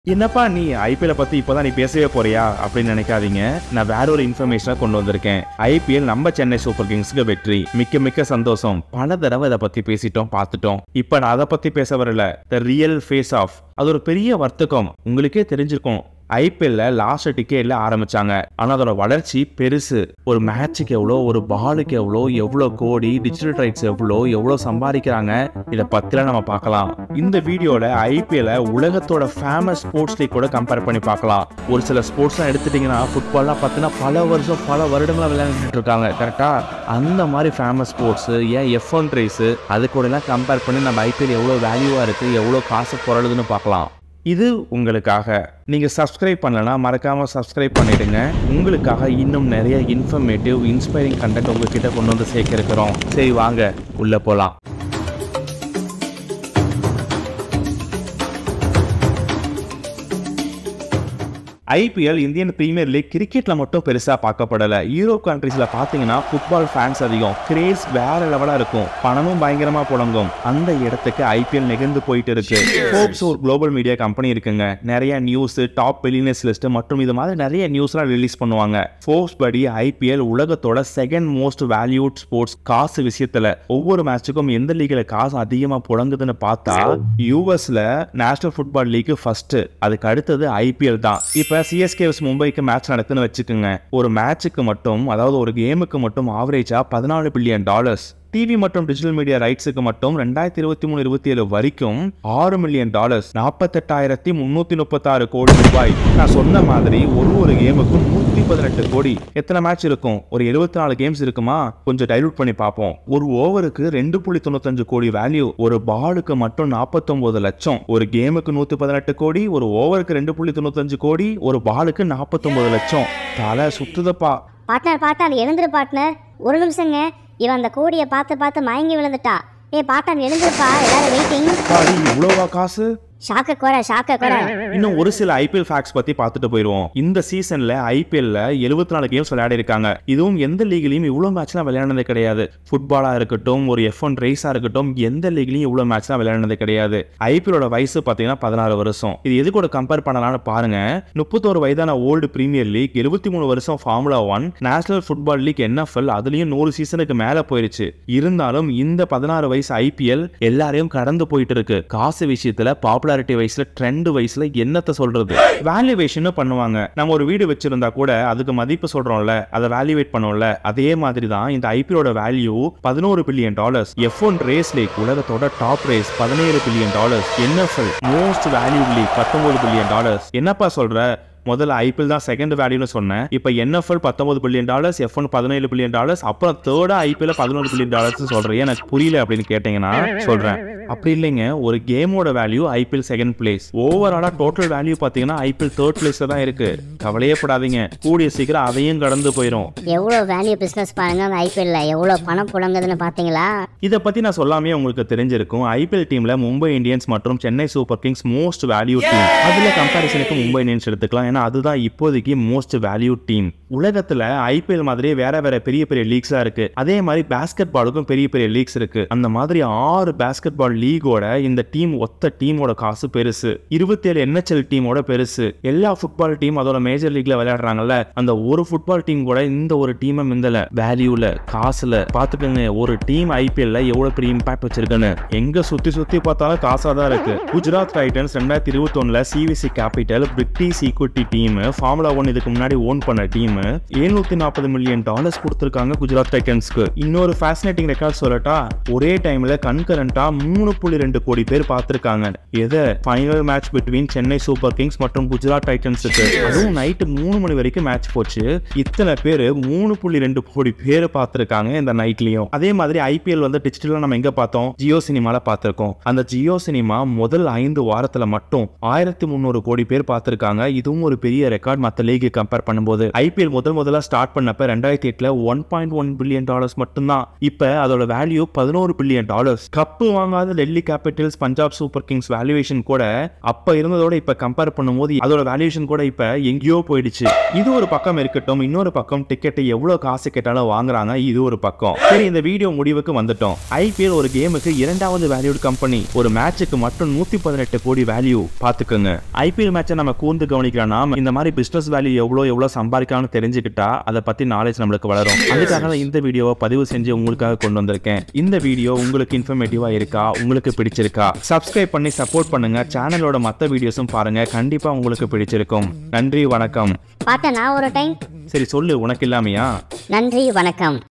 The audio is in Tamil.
என்னப்பா நீ ஐபிஎல் பத்தி இப்பதான் நீ பேசவே போறியா அப்படின்னு நினைக்காதீங்க நான் வேற ஒரு இன்ஃபர்மேஷனா கொண்டு வந்திருக்கேன் ஐபிஎல் நம்ம சென்னை சூப்பர் கிங்ஸ்க்கு வெற்றி மிக்க மிக்க சந்தோஷம் பல தடவை இதை பத்தி பேசிட்டோம் பார்த்துட்டோம் இப்ப நான் அதை பத்தி பேச வரல த ரியல் ஃபேஸ் ஆஃப் அது ஒரு பெரிய வர்த்தகம் உங்களுக்கே தெரிஞ்சிருக்கும் ஐபிஎல்ல லாஸ்ட் டிக்கெட்ல ஆரம்பிச்சாங்க ஆனா அதோட வளர்ச்சி பெருசு ஒரு மேட்சுக்கு எவ்வளோ ஒரு பாலுக்கு எவ்வளோ எவ்வளோ கோடி டிஜிட்டல் ரைட்ஸ் எவ்வளோ எவ்வளோ சம்பாதிக்கிறாங்க இதை பத்திலாம் நம்ம பார்க்கலாம் இந்த வீடியோல ஐபிஎல்ல உலகத்தோட ஃபேமஸ் ஸ்போர்ட்ஸ் லீக் கூட கம்பேர் பண்ணி பார்க்கலாம் ஒரு சில ஸ்போர்ட்ஸ்லாம் எடுத்துட்டீங்கன்னா ஃபுட்பால்லாம் பார்த்தீங்கன்னா பல வருஷம் பல வருடங்களா விளையாண்டுட்டு இருக்காங்க கரெக்டா அந்த மாதிரி ஃபேமஸ் ஸ்போர்ட்ஸ் ஏன் எஃப் ஒன் ரேஸ் அது கூட எல்லாம் கம்பேர் பண்ணி நம்ம ஐபிஎல் எவ்வளோ வேல்யூவா இருக்கு எவ்வளோ காசு புரளுதுன்னு பார்க்கலாம் இது உங்களுக்காக நீங்க சப்ஸ்கிரைப் பண்ணலனா மறக்காம சப்ஸ்கிரைப் பண்ணிடுங்க உங்களுக்காக இன்னும் நிறைய இன்ஃபர்மேட்டிவ் இன்ஸ்பைரிங் கண்டென்ட் உங்ககிட்ட கொண்டு வந்து சேர்க்க இருக்கிறோம் சரி வாங்க உள்ள போலாம் ஐபிஎல் இந்தியன் பிரீமியர் லீக் கிரிக்கெட்ல மட்டும் பெருசா பார்க்கப்படல யூரோப் கண்ட்ரீஸ்ல பாத்தீங்கன்னா ஃபுட்பால் ஃபேன்ஸ் அதிகம் கிரேஸ் வேற லெவலா இருக்கும் பணமும் பயங்கரமா புழங்கும் அந்த இடத்துக்கு ஐபிஎல் நெகிழ்ந்து போயிட்டு இருக்கு ஃபோர்ப்ஸ் ஒரு குளோபல் மீடியா கம்பெனி இருக்குங்க நிறைய நியூஸ் டாப் பில்லியனர்ஸ் லிஸ்ட் மற்றும் இது மாதிரி நிறைய நியூஸ்லாம் ரிலீஸ் பண்ணுவாங்க ஃபோர்ப்ஸ் படி ஐபிஎல் உலகத்தோட செகண்ட் மோஸ்ட் வேல்யூட் ஸ்போர்ட்ஸ் காசு விஷயத்துல ஒவ்வொரு மேட்சுக்கும் எந்த லீக்ல காசு அதிகமா புழங்குதுன்னு பார்த்தா யூஎஸ்ல நேஷனல் ஃபுட்பால் லீக் ஃபர்ஸ்ட் அதுக்கு அடுத்தது ஐபிஎல் தான் இப்ப சிஎஸ்கே மும்பைக்கு மேட்ச் நடக்குதுன்னு வச்சுக்கோங்க ஒரு மேட்சுக்கு மட்டும் அதாவது ஒரு கேமுக்கு மட்டும் ஆவரேஜா பதினாலு பில்லியன் டாலர்ஸ் டிவி மற்றும் டிஜிட்டல் மீடியா ரைட்ஸுக்கு மட்டும் ரெண்டாயிரத்தி இருபத்தி மூணு இருபத்தி ஏழு வரைக்கும் ஆறு மில்லியன் டாலர்ஸ் நாற்பத்தெட்டாயிரத்தி முன்னூத்தி முப்பத்தாறு கோடி ரூபாய் நான் சொன்ன மாதிரி ஒரு ஒரு கேமுக்கும் நூத்தி பதினெட்டு கோடி எத்தனை மேட்ச் இருக்கும் ஒரு எழுபத்தி நாலு கேம்ஸ் இருக்குமா கொஞ்சம் டைலூட் பண்ணி பார்ப்போம் ஒரு ஓவருக்கு ரெண்டு புள்ளி தொண்ணூத்தஞ்சு கோடி வேல்யூ ஒரு பாலுக்கு மட்டும் நாற்பத்தொன்பது லட்சம் ஒரு கேமுக்கு நூத்தி பதினெட்டு கோடி ஒரு ஓவருக்கு ரெண்டு புள்ளி தொண்ணூத்தஞ்சு கோடி ஒரு பாலுக்கு நாற்பத்தொன்பது லட்சம் தலை சுத்துதப்பா பார்ட்னர் பார்ட்னர் எழுந்துரு பார்ட்னர் ஒரு நிமிஷங்க இவன் அந்த கோடியை பார்த்து பார்த்து மயங்கி விழுந்துட்டா ஏ பார்ட்னர் எழுந்துருப்பா எல்லாரும் வெயிட்டிங் பாடி இவ்வளோவா காசு ஷாக்க கோர ஷாக்க கோர இன்னும் ஒரு சில ஐபிஎல் ஃபேக்ட்ஸ் பத்தி பார்த்துட்டு போயிடுவோம் இந்த சீசன்ல ஐபிஎல்ல எழுபத்தி நாலு கேம்ஸ் விளையாடி இருக்காங்க இதுவும் எந்த லீக்லயும் இவ்வளவு மேட்ச்லாம் விளையாடினது கிடையாது ஃபுட்பாலா இருக்கட்டும் ஒரு எஃப் ஒன் ரேஸா இருக்கட்டும் எந்த லீக்லயும் இவ்வளவு மேட்ச்லாம் விளையாடினது கிடையாது ஐபிஎலோட வயசு பாத்தீங்கன்னா பதினாறு வருஷம் இது எது கூட கம்பேர் பண்ணலாம்னு பாருங்க முப்பத்தோரு வயதான ஓல்டு பிரீமியர் லீக் எழுபத்தி மூணு வருஷம் formula one national football league NFL அதுலயும் நூறு சீசனுக்கு மேல போயிருச்சு இருந்தாலும் இந்த பதினாறு வயசு ஐபிஎல் எல்லாரையும் கடந்து போயிட்டு இருக்கு காசு விஷயத்துல பாப்புலாரிட்டி வயசுல ட்ரெண்ட் வயசுல என்னத்த சொல்றது வேல்யூவேஷன் பண்ணுவாங்க நம்ம ஒரு வீடு வச்சிருந்தா கூட அதுக்கு மதிப்பு சொல்றோம்ல அதை வேல்யூவேட் பண்ணோம்ல அதே மாதிரி தான் இந்த ஐபிஎலோட வேல்யூ பதினோரு billion dollars F one race league உலகத்தோட டாப் ரேஸ் பதினேழு billion dollars NFL most value league பத்தொன்பது பில்லியன் டாலர்ஸ் என்னப்பா சொல்ற முதல்ல ஐபிஎல் தான் செகண்ட் வேல்யூன்னு சொன்னேன் இப்போ என்எஃப்எல் பத்தொன்பது பில்லியன் டாலர்ஸ் எஃப் ஒன் பதினேழு பில்லியன் டாலர்ஸ் அப்புறம் தேர்டா ஐபிஎல் பதினோரு பில்லியன் டாலர்ஸ் சொல்றேன் எனக்கு புரியல அப்படின்னு கேட்டீங்கன்னா சொல்றேன் அப்படி இல்லைங்க ஒரு கேமோட வேல்யூ ஐபிஎல் செகண்ட் பிளேஸ் ஓவராலா டோட்டல் வேல்யூ பாத்தீங்கன்னா ஐபிஎல் தேர்ட் பிளேஸ்ல தான் இருக்கு கவலையே படாதீங்க கூடிய சீக்கிரம் அதையும் கடந்து போயிடும் எவ்வளோ வேல்யூ பிஸ்னஸ் பாருங்க அந்த ஐபிஎல்ல எவ்வளோ பணம் புழங்குதுன்னு பார்த்தீங்களா இதை பத்தி நான் சொல்லாமே உங்களுக்கு தெரிஞ்சிருக்கும் ஐபிஎல் டீம்ல மும்பை இந்தியன்ஸ் மற்றும் Chennai super kings most value team அதுல கம்பாரிசனுக்கு மும்பை இந்தியன்ஸ் எடுத்துக்கலாம் ஏன்னா அதுதான் இப்போதைக்கு மோஸ்ட் வேல்யூ டீம் உலகத்துல ஐபிஎல் மாதிரியே வேற வேற பெரிய பெரிய லீக்ஸா இருக்கு அதே மாதிரி பேஸ்கெட் பாலுக்கும் பெரிய பெரிய லீக்ஸ் இருக்கு அந்த மாதிரி ஆறு பேஸ்கெட் பால் லீகோட இந்த டீம் ஒத்த டீமோட காசு பெருசு இருபத்தி ஏழு என்ஹெச்எல் டீமோட பெருசு எல்லா ஃபுட்பால் டீம் அதோட மேஜர் லீக்ல விளையாடுறாங்கல்ல அந்த ஒரு ஃபுட்பால் டீம் கூட இந்த ஒரு டீமை மிந்தல வேல்யூல காசுல பாத்துக்கோங்க ஒரு டீம் ஐபிஎல்ல எவ்வளவு பெரிய இம்பாக்ட் வச்சிருக்குன்னு எங்க சுத்தி சுத்தி பார்த்தாலும் காசா தான் இருக்கு குஜராத் டைட்டன்ஸ் ரெண்டாயிரத்தி இருபத்தி ஒண்ணுல CVC capital British equity team formula one இதுக்கு முன்னாடி ஓன் பண்ண டீம் எழுநூத்தி நாற்பது மில்லியன் டாலர்ஸ் கொடுத்திருக்காங்க குஜராத் டைட்டன்ஸ்க்கு இன்னொரு ஃபேசினேட்டிங் ரெக்கார்ட் சொல்லட்டா ஒரே டைம்ல கன்கரண்டா மூணு புள்ளி ரெண்டு கோடி பேர் பார்த்திருக்காங்க எதை final match between Chennai super kings மற்றும் குஜராத் டைட்டன்ஸுக்கு அதுவும் நைட்டு மூணு மணி வரைக்கும் மேட்ச் போச்சு இத்தனை பேர் மூணு புள்ளி ரெண்டு கோடி பேர் பார்த்திருக்காங்க இந்த நைட்லயும் அதே மாதிரி ஐபிஎல் வந்து டிஜிட்டலா நம்ம எங்க பார்த்தோம் ஜியோ சினிமால பார்த்திருக்கோம் அந்த ஜியோ சினிமா முதல் ஐந்து வாரத்துல மட்டும் ஆயிரத்தி முந்நூறு கோடி பேர் பார்த்திருக்காங்க இதுவும் ஒரு ஒரு பெரிய ரெக்கார்ட் மற்ற லீக் கம்பேர் பண்ணும்போது ஐபிஎல் முதல் முதல்ல ஸ்டார்ட் பண்ணப்ப ரெண்டாயிரத்தி எட்டுல one point one billion dollars மட்டும்தான் இப்ப அதோட வேல்யூ பதினோரு பில்லியன் டாலர்ஸ் கப்பு வாங்காத Delhi capitals Punjab super kings valuation கூட அப்ப இருந்ததோட இப்ப கம்பேர் பண்ணும்போது அதோட வேல்யூவேஷன் கூட இப்ப எங்கேயோ போயிடுச்சு இது ஒரு பக்கம் இருக்கட்டும் இன்னொரு பக்கம் டிக்கெட்டை எவ்வளவு காசு கேட்டாலும் வாங்குறாங்க இது ஒரு பக்கம் சரி இந்த வீடியோ முடிவுக்கு வந்துட்டோம் ஐபிஎல் ஒரு கேமுக்கு இரண்டாவது வேல்யூட் கம்பெனி ஒரு மேட்சுக்கு மட்டும் நூத்தி பதினெட்டு கோடி வேல்யூ பாத்துக்கோங்க ஐபிஎல் மேட்சை நம்ம கூர்ந்து கவனிக்கிறோம்னா இந்த மாதிரி பிசினஸ் வேல்யூ எவ்வளோ எவ்வளோ சம்பாதிக்கலாம்னு தெரிஞ்சுக்கிட்டா அதை பத்தி நாலேஜ் நம்மளுக்கு வளரும் அதுக்காக தான் இந்த வீடியோவை பதிவு செஞ்சு உங்களுக்காக கொண்டு வந்திருக்கேன் இந்த வீடியோ உங்களுக்கு இன்ஃபர்மேட்டிவா இருக்கா உங்களுக்கு பிடிச்சிருக்கா சப்ஸ்கிரைப் பண்ணி சப்போர்ட் பண்ணுங்க சேனலோட மற்ற வீடியோஸும் பாருங்க கண்டிப்பா உங்களுக்கு பிடிச்சிருக்கும் நன்றி வணக்கம் பாட்டா நான் ஒரு டைம் சரி சொல்லு உனக்கு இல்லாமையா நன்றி வணக்கம்